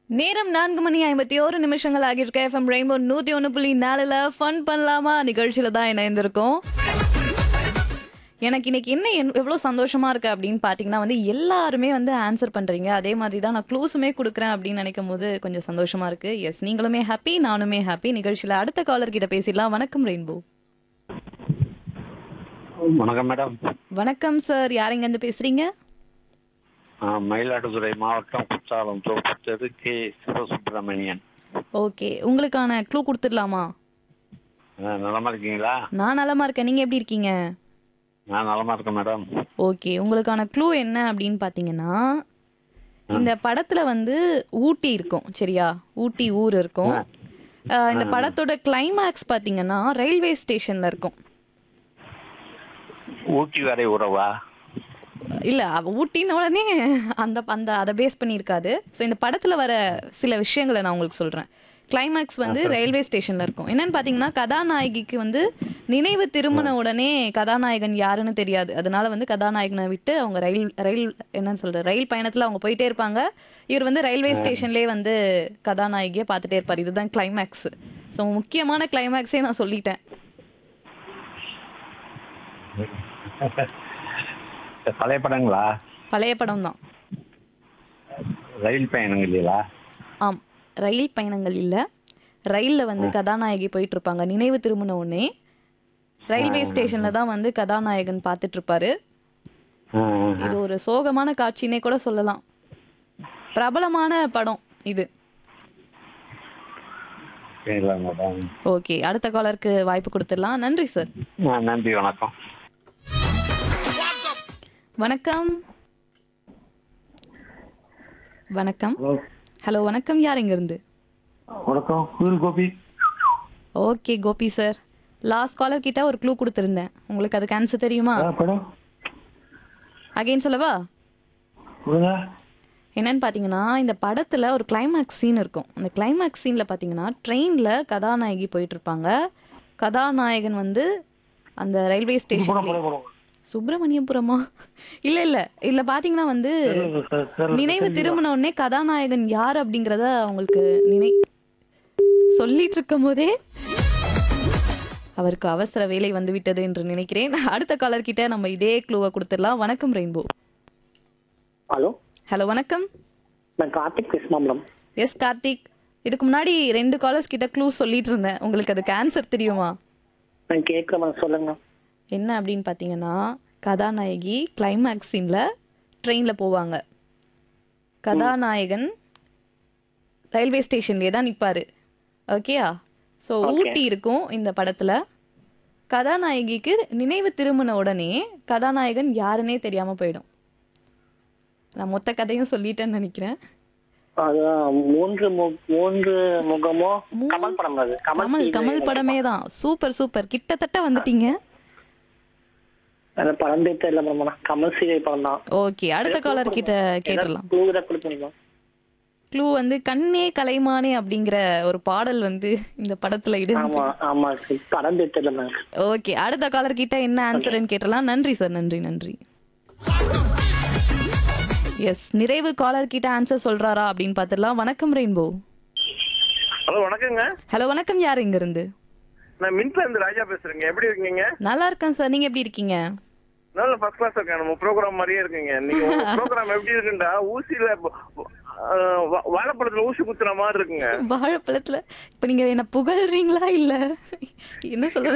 நேரம் நான்கு மணி ஐம்பத்தி ஒரு நிமிஷங்கள் ஆகியிருக்க எஃப்எம் ரெயின்போ நூத்தி ஒன்று புள்ளி நாலுல ஃபன் பண்ணலாமா நிகழ்ச்சியில தான் இணைந்திருக்கோம் எனக்கு இன்னைக்கு என்ன என்- எவ்வளவு சந்தோஷமா இருக்கு அப்படின்னு பாத்தீங்கன்னா வந்து எல்லாருமே வந்து ஆன்சர் பண்றீங்க அதே மாதிரி தான் நான் க்ளூஸுமே கொடுக்குறேன் அப்படின்னு நினைக்கும் போது கொஞ்சம் சந்தோஷமா இருக்கு எஸ் நீங்களுமே ஹாப்பி நானுமே ஹாப்பி நிகழ்ச்சியில அடுத்த காலர் கிட்ட பேசிடலாம் வணக்கம் ரெயின்போ வணக்கம் மேடம் வணக்கம் சார் யாருங்க இருந்து பேசுறீங்க ஆ, மயிலாடுதுறை மாவட்டம் குற்றாலம் தோப்பத்தது கே சிவசுப்பிரமணியன் ஓகே உங்களுக்கான க்ளூ கொடுத்துடலாமா ஆ, நலமா இருக்கீங்களா நான் நலமா இருக்கேன் நீங்க எப்படி இருக்கீங்க நான் நலமா இருக்கேன் மேடம் ஓகே உங்களுக்கான க்ளூ என்ன அப்படின்னு பார்த்தீங்கன்னா இந்த படத்துல வந்து ஊட்டி இருக்கும் சரியா ஊட்டி ஊர் இருக்கும் அஹ் இந்த படத்தோட கிளைமேக்ஸ் பார்த்தீங்கன்னா ரயில்வே ஸ்டேஷன்ல இருக்கும் ஊட்டி வரை உறவா இல்ல அவ ஊட்டின உடனே அந்த அந்த அதை பேஸ் பண்ணி இருக்காது ஸோ இந்த படத்துல வர சில விஷயங்களை நான் உங்களுக்கு சொல்றேன் கிளைமேக்ஸ் வந்து ரயில்வே ஸ்டேஷன்ல இருக்கும் என்னன்னு பாத்தீங்கன்னா கதாநாயகிக்கு வந்து நினைவு திரும்பின உடனே கதாநாயகன் யாருன்னு தெரியாது அதனால வந்து கதாநாயகனை விட்டு அவங்க ரயில் ரயில் என்னன்னு சொல்ற ரயில் பயணத்துல அவங்க போயிட்டே இருப்பாங்க இவர் வந்து ரயில்வே ஸ்டேஷன்லயே வந்து கதாநாயகியை பார்த்துட்டே இருப்பார் இதுதான் கிளைமேக்ஸ் ஸோ முக்கியமான கிளைமேக்ஸே நான் சொல்லிட்டேன் பழைய படங்களா பழைய படம் தான் ரயில் பயணங்கள் இல்லையா ஆம் ரயில் பயணங்கள் இல்ல ரயில்ல வந்து கதாநாயகி போயிட்டு இருப்பாங்க நினைவு திரும்பின உடனே ரயில்வே ஸ்டேஷன்ல தான் வந்து கதாநாயகன் பார்த்துட்டு இருப்பாரு ஆ, ஆ, ஆ. இது ஒரு சோகமான காட்சினே கூட சொல்லலாம் பிரபலமான படம் இது சரிங்களா மேடம் ஓகே அடுத்த காலருக்கு வாய்ப்பு கொடுத்துடலாம் நன்றி சார் ஆ, நன்றி வணக்கம் வணக்கம் வணக்கம் ஹலோ ஹலோ வணக்கம் யார் இங்க இருந்து வணக்கம் Kuyil Gopi okay Gopi sir last caller கிட்ட ஒரு க்ளூ கொடுத்துருந்தேன் உங்களுக்கு அதுக்கு ஆன்சர் தெரியுமா ஆ படம் அகைன் சொல்லவா கொடுங்க என்னன்னு பார்த்தீங்கன்னா இந்த படத்தில் ஒரு கிளைமேக்ஸ் சீன் இருக்கும் அந்த கிளைமேக்ஸ் சீனில் பார்த்தீங்கன்னா ட்ரெயினில் கதாநாயகி போயிட்டு இருப்பாங்க கதாநாயகன் வந்து அந்த ரயில்வே படம் ஸ்டேஷன் படம் படம் சுப்பிரமணியபுரமா இல்லை இல்லை இதில் பார்த்தீங்கன்னா வந்து தெரியல சார், தெரியல. நினைவு திரும்பின உடனே கதாநாயகன் யார் அப்படிங்கிறத அவங்களுக்கு நினை சொல்லிட்டு இருக்கும் போதே அவருக்கு அவசர வேலை வந்து விட்டது என்று நினைக்கிறேன் அடுத்த காலர் கிட்ட நம்ம இதே க்ளூவை கொடுத்துடலாம் வணக்கம் ரெயின்போ ஹலோ ஹலோ வணக்கம் நான் கார்த்திக் கிருஷ்ணாம்பலம் எஸ் கார்த்திக் இதுக்கு முன்னாடி ரெண்டு காலர்ஸ் கிட்ட க்ளூ சொல்லிட்டு இருந்தேன் உங்களுக்கு அதுக்கு ஆன்சர் தெரியுமா நான் கேட்குறேன் சொல்லுங்க என்ன அப்படின்னு பார்த்தீங்கன்னா கதாநாயகி கிளைமேக்ஸ் சீனில் ட்ரெயினில் போவாங்க கதாநாயகன் ரயில்வே ஸ்டேஷன்லேயே தான் நிற்பார் ஓகேயா ஸோ ஊட்டி இருக்கும் இந்த படத்தில் கதாநாயகிக்கு நினைவு திரும்பின உடனே கதாநாயகன் யாருன்னே தெரியாமல் போயிடும் நான் மொத்த கதையும் சொல்லிட்டேன்னு நினைக்கிறேன் அதான் மூன்று மு- மூன்று முகமோ கமல் படம் அது கமல் செய்த- கமல் படமே தான் சூப்பர் சூப்பர் கிட்டத்தட்ட வந்துட்டீங்க அந்த படம் பேர் தெரியல மேடம் கமல் சீதை படம் தான் ஓகே அடுத்த காலர் கிட்ட கேட்டுடலாம் க்ளூ கொடுப்பீங்களா க்ளூ வந்து கண்ணே கலைமானே அப்படிங்கிற ஒரு பாடல் வந்து இந்த படத்துல இடம் ஆமா ஆமா படம் பேர் தெரியல மேம் ஓகே அடுத்த காலர் கிட்ட என்ன ஆன்சர்னு கேட்டலாம் நன்றி சார் நன்றி நன்றி எஸ் நிறைவு காலர் கிட்ட ஆன்சர் சொல்றாரா அப்படின்னு பார்த்துடலாம் வணக்கம் ரெயின்போ ஹலோ வணக்கங்க ஹலோ வணக்கம் யார் இங்க இருந்து நான் மின்ட்ல இருந்து ராஜா பேசுறேங்க எப்படி இருக்கீங்க நல்லா இருக்கேன் சார் நீங்க எப்படி இருக்கீங்க நல்ல ஃபர்ஸ்ட் கிளாஸ் இருக்கேன் நம்ம ப்ரோக்ராம் மாதிரியே இருக்குங்க நீங்க ப்ரோக்ராம் எப்படி இருக்குண்டா ஊசியில அஹ், வா- வாழைப்பழத்துல ஊசி குத்துற மாதிரி இருக்குங்க வாழைப்பழத்துல இப்ப நீங்க என்ன புகழ்றீங்களா இல்ல என்ன சொல்றது